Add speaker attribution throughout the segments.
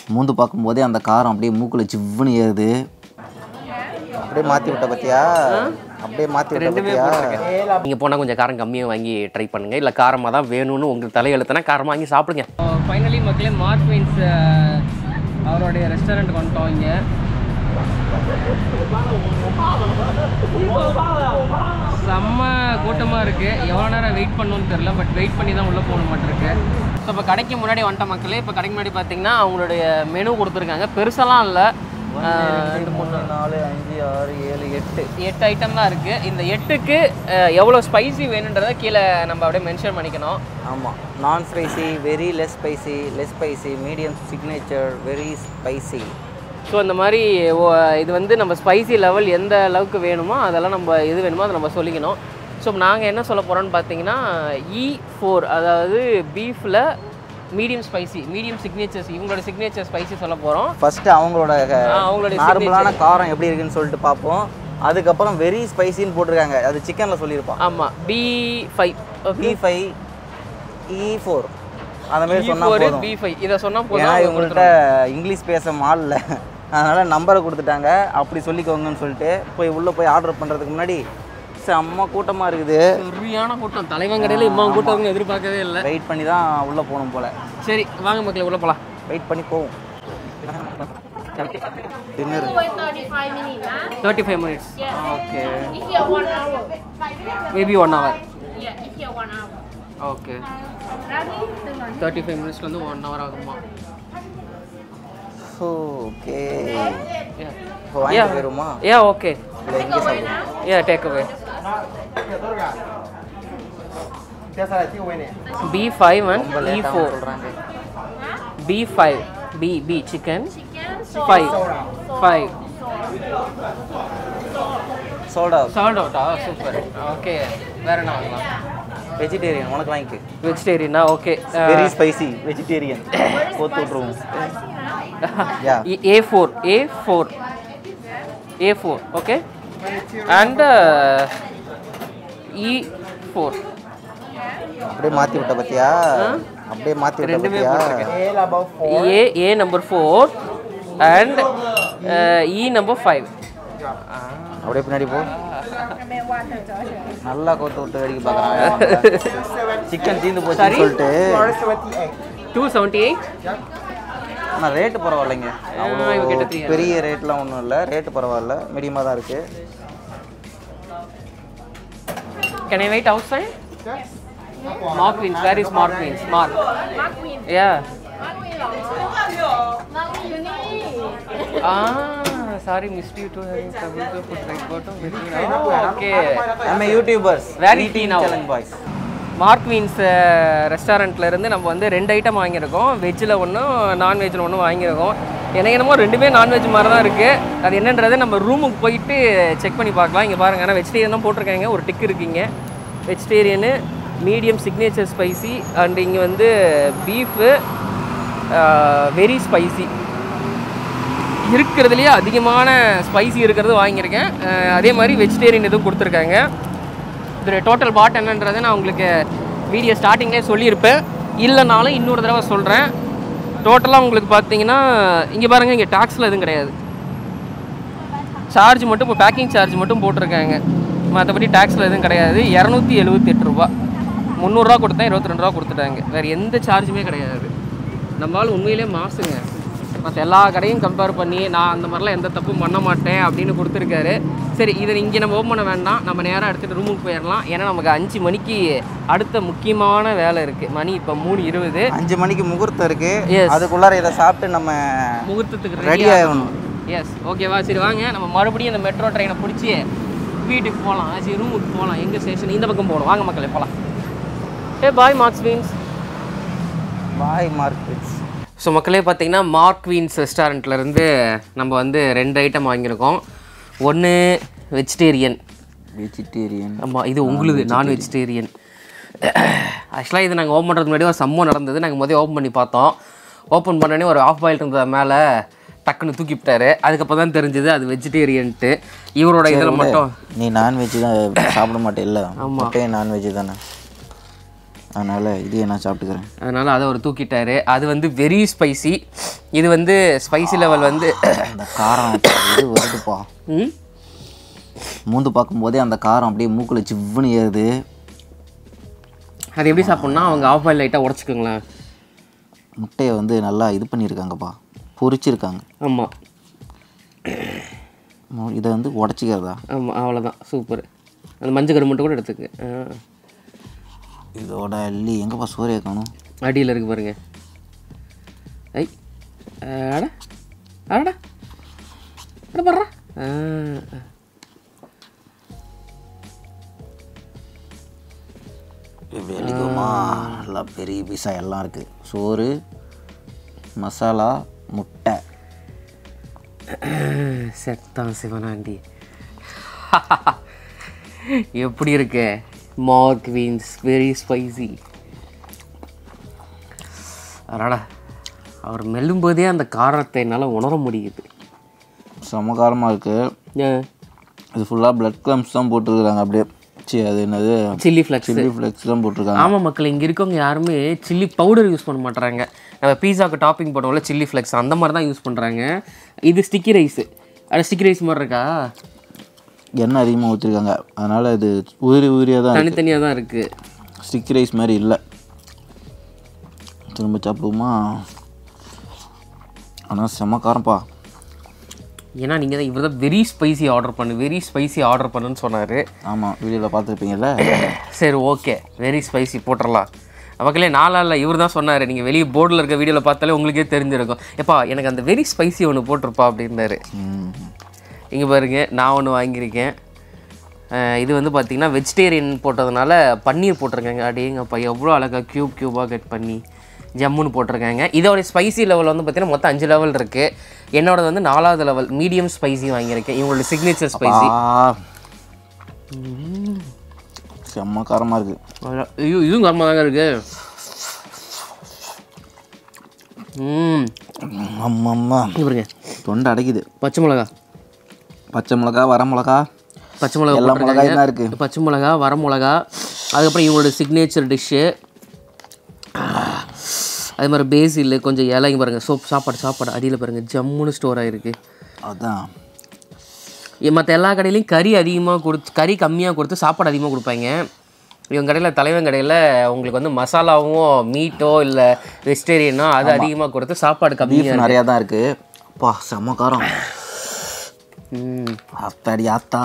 Speaker 1: மூந்து பார்க்கும்போதே அந்த காரம் அப்படியே மூக்குல சிவ்வுன்னு ஏறுது அப்படியே மாற்றி விட்ட பத்தியா அப்படியே மாற்றி விட்ட பத்தியா
Speaker 2: நீங்கள் போனால் கொஞ்சம் காரம் கம்மியாக வாங்கி ட்ரை பண்ணுங்கள் இல்லை காரமாக தான் வேணும்னு உங்களுக்கு தலையெழுத்துனா காரமாக வாங்கி சாப்பிடுங்க ஃபைனலி மக்களே மார்க் மீன்ஸ் அவருடைய ரெஸ்டாரண்ட் வந்துட்டோம் இங்கே செம்ம கூட்டமாக இருக்குது எவ்வளோ நேரம் வெயிட் பண்ணணும்னு தெரில பட் வெயிட் பண்ணி தான் உள்ளே போகணும் மாட்டிருக்கு ஸோ இப்போ கடைக்கு முன்னாடி வந்துட்ட மக்களே இப்போ கடைக்கு முன்னாடி பார்த்தீங்கன்னா அவங்களுடைய மெனு கொடுத்துருக்காங்க பெருசெல்லாம் இல்லை ரெண்டு மூணு
Speaker 1: நாலு அஞ்சு ஆறு ஏழு எட்டு
Speaker 2: எட்டு ஐட்டம் தான் இருக்குது இந்த எட்டுக்கு அஹ், எவ்வளோ ஸ்பைசி வேணுன்றதை கீழே நம்ம அப்படியே மென்ஷன் பண்ணிக்கணும்
Speaker 1: ஆமாம் நான் spicy very less spicy less spicy medium signature very spicy
Speaker 2: so இந்த மாதிரி ஓ- இது வந்து நம்ம ஸ்பைசி லெவல் எந்த அளவுக்கு வேணுமோ அதெல்லாம் நம்ம எது வேணுமோ அதை நம்ம சொல்லிக்கணும் ஸோ நாங்கள் என்ன சொல்ல போகிறோம்னு பார்த்தீங்கன்னா இ ஃபோர் அதாவது பீஃபில் மீடியம் ஸ்பைசி மீடியம் சிக்னேச்சர்ஸ் இவங்களோட சிக்னேச்சர் ஸ்பைசி சொல்ல போகிறோம்
Speaker 1: ஃபஸ்ட்டு அவங்களோட
Speaker 2: அவங்களுடைய
Speaker 1: நார்மலான காரம் எப்படி இருக்குன்னு சொல்லிட்டு பார்ப்போம் அதுக்கப்புறம் வெரி ஸ்பைசின்னு போட்டிருக்காங்க அது சிக்கனில் சொல்லியிருப்பான்
Speaker 2: ஆமாம் B five
Speaker 1: B five E four அந்த மாதிரி
Speaker 2: பி
Speaker 1: சொன்னால்
Speaker 2: ஃபோர்
Speaker 1: போதும்
Speaker 2: பி ஃபைவ் இதை சொன்னால்
Speaker 1: ஏன்னா
Speaker 2: போதும்
Speaker 1: இவங்கள்ட்ட இங்கிலீஷ் பேச மாடல அதனால் நம்பரை கொடுத்துட்டாங்க அப்படி சொல்லிக்கோங்கன்னு சொல்லிட்டு போய் உள்ளே போய் ஆர்டர் பண்ணுறதுக்கு முன்னாடி செம்ம கூட்டமாக இருக்குது
Speaker 2: சரியான கூட்டம் தலைவன் கடையில் இம்மா கூட்டம் எதிர்பார்க்கவே இல்லை
Speaker 1: வெயிட் பண்ணி தான் உள்ளே போகணும் போல்
Speaker 2: சரி வாங்க மக்களே உள்ள போகலாம்
Speaker 1: வெயிட் பண்ணி போவோம் dinner
Speaker 3: Wait 35 minutes, huh?
Speaker 2: Thirty five minutes
Speaker 3: Yes.
Speaker 1: Okay
Speaker 3: If here one hour.
Speaker 2: Maybe one hour
Speaker 3: Yeah, if here one hour.
Speaker 2: Okay
Speaker 3: Ready? Turn on.
Speaker 2: Thirty five மினிட்ஸ்லேருந்து ஒன் ஹவர் ஆகுமா
Speaker 1: ஓகே இப்போ வாங்கிட்டு போயிருமா
Speaker 2: yeah okay
Speaker 1: இல்லை இங்கே சாப்பிடுவோம்
Speaker 2: yeah take away B five and
Speaker 1: ரொம்ப
Speaker 2: E
Speaker 1: லேட்டாக
Speaker 2: ஃபோர்
Speaker 1: சொல்கிறாங்க
Speaker 2: B five B B chicken
Speaker 3: Chicken, so
Speaker 2: five five
Speaker 1: சோல்டா
Speaker 2: சால்ட் அவுட்டா சூப்பர் ஓகே வேற என்ன வாங்கலாம்
Speaker 1: வெஜிடேரியன் உனக்கு வாங்கிக்கு
Speaker 2: வெஜிடேரியனா ஓகே
Speaker 1: வெரி ஸ்பைசி வெஜிடேரியன் கோத்து விட்ருவோம் yeah
Speaker 2: A four A four A four okay and E four
Speaker 1: அப்படியே மாற்றி விட்ட பத்தியா அப்படியே மாற்றி விட்ட
Speaker 2: ரெண்டுமே
Speaker 1: பத்தியா
Speaker 2: A A number four and E number five
Speaker 1: அப்படியே பின்னாடி போ நல்லா கோத்து விட்டு வேடிக்கை பார்க்குறாங்க சிக்கன் தீந்து போச்சுன்னு சொல்லிட்டு
Speaker 2: டூ செவன்ட்டி எயிட்
Speaker 1: ஆனால் ரேட்டு பரவாயில்லைங்க அவ்வளோ
Speaker 2: இவ கிட்ட three
Speaker 1: பெரிய ரேட்லாம் ஒன்றும் இல்லை ரேட்டு பரவாயில்ல மீடியமாக தான் இருக்குது
Speaker 2: can I wait outside mark means where is mark means mark
Speaker 3: Mark Win.
Speaker 2: Yeah
Speaker 3: Mark Win lah. Mark Win you need.
Speaker 2: Ah sorry missed you to having trouble to put right bottom okay
Speaker 1: நம்ம யூடியூபர்ஸ்
Speaker 2: Very clean now.
Speaker 1: Means பாய்ஸ்
Speaker 2: மார்க் மீன்ஸ் ரெஸ்டாரண்ட்ல இருந்து நம்ம வந்து ரெண்டு ஐட்டம் வாங்கியிருக்கோம் வெஜ்ஜில் ஒன்றும் நான்வெஜ்ஜில் ஒன்றும் வாங்கியிருக்கோம் எனக்கு என்னமோ ரெண்டுமே நான்வெஜ் மாதிரி தான் இருக்குது அது என்னன்றதை நம்ம ரூமுக்கு போயிட்டு செக் பண்ணி பார்க்கலாம் இங்கே பாருங்கள் ஆனால் வெஜிடேரியன் தான் போட்டிருக்காங்க ஒரு டிக் இருக்குங்க vegetarian medium signature spicy and இங்கே வந்து பீஃபு வெரி ஸ்பைசி இருக்கிறதுலையே அதிகமான ஸ்பைசி இருக்கிறது வாங்கியிருக்கேன் அஹ் அதே மாதிரி வெஜிடேரியன் எதுவும் கொடுத்துருக்காங்க இதோட டோட்டல் பாட் என்னன்றதை நான் உங்களுக்கு வீடியோ ஸ்டார்டிங்லேயே சொல்லியிருப்பேன் இல்லைனாலும் இன்னொரு தடவை சொல்கிறேன் டோட்டலாக உங்களுக்கு பார்த்தீங்கன்னா இங்கே பாருங்கள் இங்கே டாக்ஸில் எதுவும் கிடையாது சார்ஜ் மட்டும் இப்போ பேக்கிங் சார்ஜ் மட்டும் போட்டிருக்காங்க மற்றபடி டேக்ஸில் எதுவும் கிடையாது இரநூத்தி எழுபத்தி எட்டு ரூபா முந்நூறுரூவா கொடுத்தேன் இருபத்தி ரெண்டு ரூபா கொடுத்துட்டாங்க வேறு எந்த சார்ஜுமே கிடையாது நம்மளால் உண்மையிலே மாசுங்க மற்ற எல்லா கடையும் கம்பேர் பண்ணி நான் அந்த மாதிரிலாம் எந்த தப்பும் பண்ண மாட்டேன் அப்படின்னு கொடுத்துருக்காரு சரி இதை இங்கே நம்ம ஓப்பன் பண்ண வேண்டாம் நம்ம நேராக எடுத்துகிட்டு ரூமுக்கு போயிடலாம் ஏன்னா நமக்கு அஞ்சு மணிக்கு அடுத்த முக்கியமான வேலை இருக்குது மணி இப்போ மூணு இருபது
Speaker 1: அஞ்சு மணிக்கு முகூர்த்தம் இருக்கு
Speaker 2: Yes.
Speaker 1: அதுக்குள்ளார இதை சாப்பிட்டு நம்ம
Speaker 2: முகூர்த்தத்துக்கு
Speaker 1: ரெடி ஆகணும்
Speaker 2: எஸ் ஓகேவா சரி வாங்க நம்ம மறுபடியும் இந்த மெட்ரோ ட்ரெயினை பிடிச்சி வீட்டுக்கு போகலாம் சரி ரூமுக்கு போகலாம் எங்கள் ஸ்டேஷன் இந்த பக்கம் போகணும் வாங்க மக்களே போகலாம் ஏ boy marks wins
Speaker 1: boy markets
Speaker 2: so மக்களே பார்த்தீங்கன்னா மார்க் வீன்ஸ் ரெஸ்டாரண்ட்லேருந்து நம்ம வந்து ரெண்டு ஐட்டம் வாங்கியிருக்கோம் ஒன்று வெஜிடேரியன்
Speaker 1: வெஜிடேரியன்
Speaker 2: ஆமாம் இது உங்களுது நான் வெஜிடேரியன் ஆக்சுவலாக இது நாங்கள் ஓப்பன் பண்ணுறது முன்னாடி ஒரு சம்பவம் நடந்தது நாங்கள் முதல்ல ஓப்பன் பண்ணி பார்த்தோம் ஓப்பன் பண்ணோடனே ஒரு ஆஃப் பாயில் இருந்தது மேலே டக்குன்னு தூக்கி விட்டாரு அதுக்கப்புறம் தான் தெரிஞ்சது அது வெஜிடேரியன்ட்டு இவரோட இதில் மட்டும்
Speaker 1: நீ நான்வெஜ் தான் சாப்பிட மாட்டே இல்லை முட்டையே நான்வெஜ் தானே அதனால் இதையே நான் சாப்பிட்டுக்கிறேன்
Speaker 2: அதனால் அதை அவர் தூக்கிட்டாரு அது வந்து வெரி ஸ்பைசி இது வந்து ஸ்பைசி லெவல் வந்து
Speaker 1: அந்த காரம் இது வருதுப்பா
Speaker 2: ம்
Speaker 1: மூந்து பார்க்கும்போதே அந்த காரம் அப்படியே மூக்கில் சிவ்வுன்னு ஏறுது
Speaker 2: அது எப்படி சாப்பிட்ணும்னா அவங்க ஆஃப் ஆயில் லைட்டாக உடச்சிக்கோங்களேன்
Speaker 1: முட்டையை வந்து நல்லா இது பண்ணியிருக்காங்கப்பா பொரிச்சிருக்காங்க
Speaker 2: ஆமாம்
Speaker 1: மு- இதை வந்து உடச்சிக்கிறதா
Speaker 2: ஆமாம் அவ்வளோதான் சூப்பர் அந்த மஞ்சள் கரு மட்டும் கூட எடுத்துக்க ஆ.
Speaker 1: இதோட அள்ளி எங்கப்பா சூரிய காணும்
Speaker 2: அடியில் இருக்கு பாருங்க ஐ அட அடடா அட பாடுறா
Speaker 1: இப்படி அள்ளிக்குமா நல்லா பெரிய பீஸா எல்லாம் இருக்குது சோறு மசாலா முட்டை
Speaker 2: செத்தான் சிவனாண்டி எப்படி இருக்கு மார்க் வீன்ஸ் வெரி ஸ்பைசி அடடா அவர் மெல்லும்போதே அந்த காரத்தை என்னால் உணர முடியுது
Speaker 1: செம காரமாக இருக்குது
Speaker 2: ஏன்
Speaker 1: இது ஃபுல்லாக பிளட் கிளம்ஸ் தான் போட்டிருக்காங்க அப்படியே சி அது என்னது
Speaker 2: சில்லி ஃப்ளக்ஸ்
Speaker 1: சில்லி ஃப்ளெக்ஸ் தான் போட்டிருக்காங்க
Speaker 2: ஆமாம் மக்கள் இங்கே இருக்கவங்க யாருமே சில்லி பவுடர் யூஸ் பண்ண மாட்றாங்க நம்ம பீஸாக்கு டாப்பிங் பண்ணுவோம்ல சில்லி ஃப்ளெக்ஸ் அந்த மாதிரி தான் யூஸ் பண்ணுறாங்க இது ஸ்டிக்கி ரைஸு அது ஸ்டிக்கி ரைஸ் மாதிரி இருக்கா
Speaker 1: எண்ணெய் அதிகமாக ஊற்றிருக்காங்க அதனால் இது உதிரி உதிரியாக தான் இருக்குது
Speaker 2: தனித்தனியாக தான் இருக்குது
Speaker 1: ஸ்டிக் ரைஸ் மாதிரி இல்லை திரும்ப சாப்பிடுவோமா ஆனால் செம காரம்ப்பா
Speaker 2: ஏன்னா நீங்கள் தான் இவர் தான் வெரி ஸ்பைசி ஆர்டர் பண்ணு வெரி ஸ்பைசி ஆர்டர் பண்ணுன்னு சொன்னார்
Speaker 1: ஆமாம் வீடியோவில் பார்த்துருப்பீங்கல்ல
Speaker 2: சரி ஓகே வெரி ஸ்பைசி போட்டுடலாம் மக்களே நாளா இல்லை இவர் தான் சொன்னார் நீங்கள் வெளியே போர்டில் இருக்க வீடியோவில் பார்த்தாலே உங்களுக்கே தெரிஞ்சிருக்கும் எப்பா எனக்கு அந்த வெரி ஸ்பைசி ஒன்று போட்டிருப்பா அப்படின்னாரு
Speaker 1: ம்.
Speaker 2: இங்கே பாருங்க நான் ஒன்று வாங்கியிருக்கேன் அஹ் இது வந்து பார்த்தீங்கன்னா வெஜிடேரியன் போட்டதுனால பன்னீர் போட்டிருக்காங்க அடேங்கப்பா எவ்வளோ அழகாக க்யூப் க்யூபாக கட் பண்ணி ஜம்முன்னு போட்டிருக்காங்க இதோட ஸ்பைசி லெவல் வந்து பார்த்தீங்கன்னா மொத்தம் அஞ்சு லெவல் இருக்குது என்னோடது வந்து நாலாவது லெவல் மீடியம் ஸ்பைசி வாங்கியிருக்கேன் இவங்களோட சிக்னேச்சர் ஸ்பைசி
Speaker 1: ஆ செம்ம காரமாக இருக்குது
Speaker 2: ஐயோ இதுவும் காரமாக தாங்க இருக்கு ம்
Speaker 1: அம்மம்மா
Speaker 2: இங்க பாருங்க
Speaker 1: தொண்டை அடைக்குது
Speaker 2: பச்சை மிளகா
Speaker 1: பச்சை மிளகா வர மிளகா
Speaker 2: பச்சை மிளகா
Speaker 1: எல்லா
Speaker 2: போட்டிருக்காங்க.
Speaker 1: மிளகாயும் தான் இருக்குது
Speaker 2: பச்சை மிளகா வர மிளகா அதுக்கப்புறம் இவங்களோட சிக்னேச்சர் டிஷ்ஷு அது மாதிரி பேசில் கொஞ்சம் இலைங்க பாருங்க சோப் சாப்பாடு சாப்பாடு அடியில் பாருங்க ஜம்முன்னு ஸ்டோர் ஆகிருக்கு
Speaker 1: அதான்
Speaker 2: மற்ற எல்லா கடையிலையும் கறி அதிகமாக கொடுத்து கறி கம்மியாக கொடுத்து சாப்பாடு அதிகமாக கொடுப்பாங்க இவங்க கடையில் தலைவன் கடையில் உங்களுக்கு வந்து மசாலாவும் மீட்டோ இல்லை வெஜிடேரியனோ அது அதிகமாக கொடுத்து சாப்பாடு கம்மியாக
Speaker 1: பீஃப் நிறையா தான் இருக்குது அப்பா செம்ம காரம்
Speaker 2: ம்
Speaker 1: அத்தாடி ஆத்தா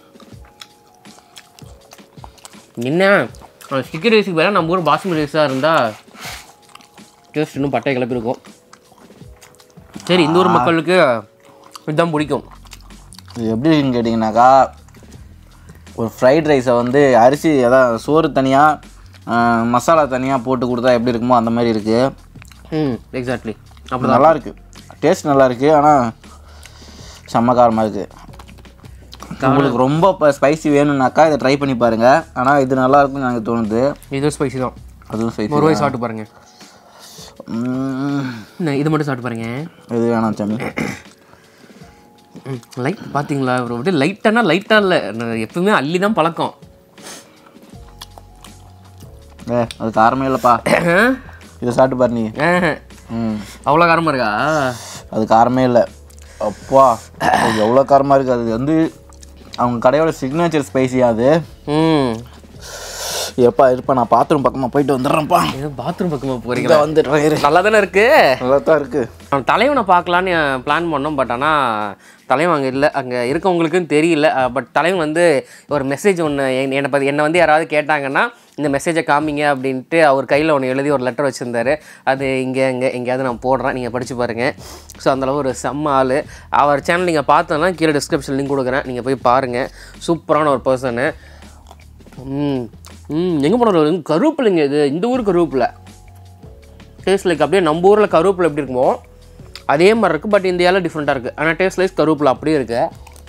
Speaker 2: என்ன ஸ்டிக்கர் ரைஸுக்கு வேணால் நம்ம ஊர் பாஸ்மதி ரைஸாக இருந்தால் டேஸ்ட் இன்னும் பட்டை கிளப்பிருக்கும் சரி இந்த ஊர் மக்களுக்கு இதுதான் பிடிக்கும்
Speaker 1: இது எப்படி இருக்குன்னு கேட்டிங்கனாக்கா ஒரு ஃப்ரைட் ரைஸை வந்து அரிசி அதான் சோறு தனியாக மசாலா தனியாக போட்டு கொடுத்தா எப்படி இருக்குமோ அந்த மாதிரி இருக்குது
Speaker 2: ம் எக்ஸாக்ட்லி
Speaker 1: அப்படி நல்லா இருக்கு டேஸ்ட் நல்லா இருக்கு ஆனால் செம்ம காரமாக இருக்குது உங்களுக்கு ரொம்ப ஸ்பைசி வேணும்னாக்கா இதை ட்ரை பண்ணி பாருங்கள் ஆனால் இது நல்லா இருக்கும்னு எனக்கு தோணுது
Speaker 2: இது ஸ்பைசி தான்
Speaker 1: அதுவும் ஸ்பைசி
Speaker 2: ஒரு வாய் சாப்பிட்டு பாருங்க என்ன, இது மட்டும் சாப்பிட்டு பாருங்க
Speaker 1: இது வேணாம் சாமி
Speaker 2: லைட் பார்த்தீங்களா ஒரு அப்படியே லைட்டானா லைட்டாக இல்லை நான் எப்பவுமே அள்ளி தான் பழக்கம்
Speaker 1: ஏ அது காரமே இல்லைப்பா இதை சாப்பிட்டு பாரு நீ
Speaker 2: ஆஹ்.
Speaker 1: ம்
Speaker 2: அவ்வளோ காரமாக இருக்கா
Speaker 1: அது காரமே இல்லை அப்பா அது எவ்வளோ காரமாக இருக்குது அது வந்து அவங்க கடையோட சிக்னேச்சர் ஸ்பைசி அது
Speaker 2: ம்
Speaker 1: எப்பா இருப்பா நான் பாத்ரூம் பக்கமாக போயிட்டு வந்துடுறேன்ப்பா
Speaker 2: ஏதோ பாத்ரூம் பக்கமாக
Speaker 1: இங்கே
Speaker 2: போகிறீங்களா
Speaker 1: வந்துடுறேன் இரு.
Speaker 2: நல்லா தானே இருக்கு
Speaker 1: நல்லா தான் இருக்குது
Speaker 2: அவன் தலைவனை பார்க்கலான்னு பிளான் பண்ணோம் பட் ஆனால் தலைவன் அங்கே இல்லை அங்கே இருக்கவங்களுக்கும் தெரியல பட் தலைவன் வந்து ஒரு மெசேஜ் ஒன்று என்னை பற்றி என்னை வந்து யாராவது கேட்டாங்கன்னா இந்த மெசேஜை காமிங்க அப்படின்ட்டு அவர் கையில் ஒன்று எழுதி ஒரு லெட்டர் வச்சுருந்தாரு அது இங்கே இங்கே எங்கேயாவது நான் போடுறேன் நீங்கள் படித்து பாருங்கள் ஸோ அந்தளவு ஒரு செம்ம ஆள் அவர் சேனல் நீங்கள் பார்த்தோன்னா கீழே டிஸ்கிரிப்ஷன் லிங்க் கொடுக்குறேன் நீங்கள் போய் பாருங்கள் சூப்பரான ஒரு பர்சனு ம் ம் எங்கே போனார் கருவேப்பிலைங்க இது இந்த ஊர் கருவேப்பிலை டேஸ்ட் லைக் அப்படியே நம்ம ஊரில் கருவேப்பிலை எப்படி இருக்குமோ அதே மாதிரி இருக்குது பட் இந்த இலை டிஃப்ரெண்ட்டாக இருக்குது ஆனால் டேஸ்ட் லைஸ் கருவேப்பிலை அப்படியே இருக்கு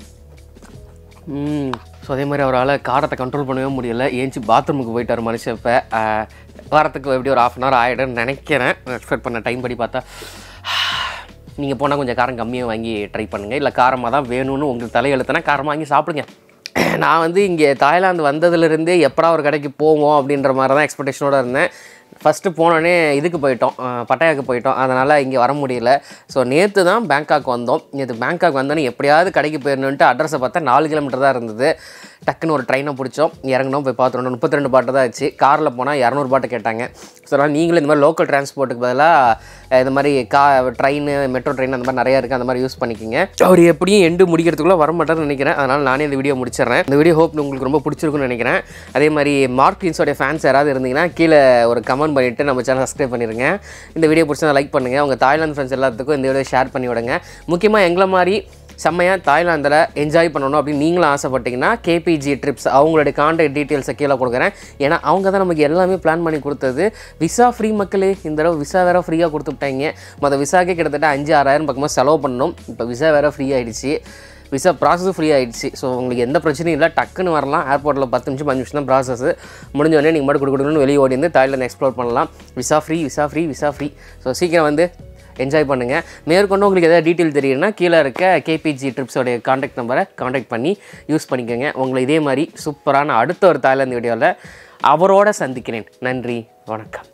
Speaker 2: ம் ஸோ அதே மாதிரி அவரால் காரத்தை கண்ட்ரோல் பண்ணவே முடியல ஏஞ்சி பாத்ரூமுக்கு போயிட்டார் மனுஷன் இப்போ வரத்துக்கு எப்படி ஒரு ஆஃப் அன் ஹவர் ஆகிடும்னு நினைக்கிறேன் எக்ஸ்பெக்ட் பண்ண டைம் படி பார்த்தா நீங்கள் போனால் கொஞ்சம் காரம் கம்மியாக வாங்கி ட்ரை பண்ணுங்கள் இல்லை காரமாக தான் வேணும்னு உங்களுக்கு தலையெழுத்துனா காரமாக வாங்கி சாப்பிடுங்க நான் வந்து இங்கே தாய்லாந்து வந்ததுலேருந்தே எப்படா ஒரு கடைக்கு போவோம் அப்படின்ற மாதிரி தான் எக்ஸ்பெக்டேஷனோட இருந்தேன் ஃபஸ்ட்டு போனோடனே இதுக்கு போயிட்டோம் அஹ், பட்டாயாக்கு போயிட்டோம் அதனால் இங்கே வர முடியல ஸோ நேற்று தான் பேங்காக் வந்தோம் நேற்று பேங்காக் வந்தோன்னே எப்படியாவது கடைக்கு போயிடணுன்ட்டு அட்ரஸை பார்த்தா நாலு கிலோமீட்டர் தான் இருந்தது டக்குன்னு ஒரு ட்ரெயினை பிடிச்சோம் இறங்கினோம் போய் பார்த்துருந்தோம் முப்பத்தி ரெண்டு பாட்டு தான் ஆச்சு காரில் போனால் இரநூறு பாட்டு கேட்டாங்க ஸோ அதனால் நீங்களும் இந்த மாதிரி லோக்கல் டிரான்ஸ்போர்ட்டுக்கு பதிலாக இந்த மாதிரி கா ட்ரெயின் மெட்ரோ ட்ரெயின் அந்த மாதிரி நிறையா இருக்குது அந்த மாதிரி யூஸ் பண்ணிக்கிங்க அவர் எப்படியும் எண்டு முடிக்கிறதுக்குள்ளே வர மாட்டார்னு நினைக்கிறேன் அதனால் நானே இந்த வீடியோ முடிச்சிடுறேன் இந்த வீடியோ ஹோப் உங்களுக்கு ரொம்ப பிடிச்சிருக்குன்னு நினைக்கிறேன் அதே மாதிரி மார்க் கின்ஸோடைய ஃபேன்ஸ் யாராவது இருந்தீங்கன்னா கீழே ஒரு கமெண்ட் பண்ணிவிட்டு நம்ம சேனல் சப்ஸ்கிரைப் பண்ணிடுங்க இந்த வீடியோ பிடிச்சா லைக் பண்ணுங்கள் உங்கள் தாய்லாந்து ஃப்ரெண்ட்ஸ் எல்லாத்துக்கும் இந்த வீடியோ ஷேர் பண்ணி விடுங்க முக்கியமாக எங்களை மாதிரி செம்மையாக தாய்லாந்தில் என்ஜாய் பண்ணணும் அப்படின்னு நீங்களும் ஆசைப்பட்டீங்கன்னா கேபிஜி ட்ரிப்ஸ் அவங்களுடைய கான்டாக்ட் டீட்டெயில்ஸை கீழே கொடுக்குறேன் ஏன்னா அவங்க தான் நமக்கு எல்லாமே பிளான் பண்ணி கொடுத்தது விசா ஃப்ரீ மக்களே இந்த தடவை விசா வேறு ஃப்ரீயாக கொடுத்துட்டாங்க மற்ற விசாக்கே கிட்டத்தட்ட அஞ்சு ஆறாயிரம் பக்கமாக செலவு பண்ணணும் இப்போ விசா வேறு ஃப்ரீ ஆயிடுச்சு விசா ப்ராசஸும் ஃப்ரீ ஆயிடுச்சு ஸோ உங்களுக்கு எந்த பிரச்சனையும் இல்லை டக்குன்னு வரலாம் ஏர்போர்ட்டில் பத்து நிமிஷம் பஞ்சு நிமிஷம் தான் ப்ராசஸ் முடிஞ்ச உடனே நீங்கள் மட்டும் கொடுக்கணும்னு வெளியே ஓடி வந்து தாய்லாந்து எக்ஸ்ப்ளோர் பண்ணலாம் visa free visa free visa free so சீக்கிரம் வந்து என்ஜாய் பண்ணுங்கள் மேற்கொண்டு உங்களுக்கு எதாவது டீட்டெயில் தெரியும்னா கீழே இருக்க கேபிஜி ட்ரிப்ஸோடைய காண்டாக்ட் நம்பரை காண்டாக்ட் பண்ணி யூஸ் பண்ணிக்கோங்க உங்களை இதே மாதிரி சூப்பரான அடுத்த ஒரு தாய்லாந்து வீடியோவில் அவரோட சந்திக்கிறேன் நன்றி வணக்கம்